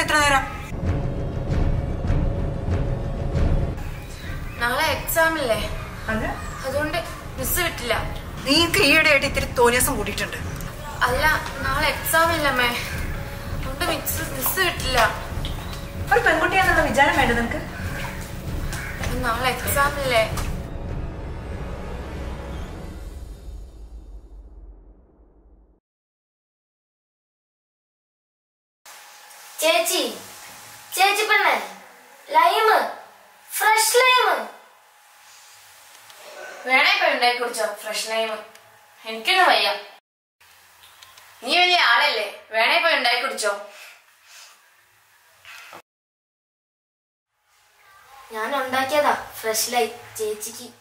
എത്ര നേരം നാളെ എക്സാം ഇല്ലേ അല്ല അതുകൊണ്ട് മിസ് വിട്ടില്ല നീക്ക് ഈയിടെയായിട്ട് ഇത്തിരി തോന്നിയാസം കൂടിയിട്ടുണ്ട് അല്ല നാളെ എക്സാം ഇല്ലമ്മേ അതുകൊണ്ട് മിസ് മിസ് വിട്ടില്ല ഒരു പെൺകുട്ടിയാണെന്നുള്ള വിചാരം വേണ്ട നിനക്ക് നാളെ എക്സാം ഇല്ലേ ചേച്ചി ചേച്ചി പെണ്ണെ ലൈമ് ഫ്രഷ് ലൈമ് വേണേ ഇപ്പൊ ഉണ്ടാക്കി കുടിച്ചോ ഫ്രഷ് ലൈം എനിക്കൊന്നും വയ്യ നീ വലിയ ആളല്ലേ വേണേ ഇപ്പൊ ഉണ്ടാക്കി കുടിച്ചോ ഞാൻ ഉണ്ടാക്കിയതാ ഫ്രഷ് ലൈം ചേച്ചിക്ക്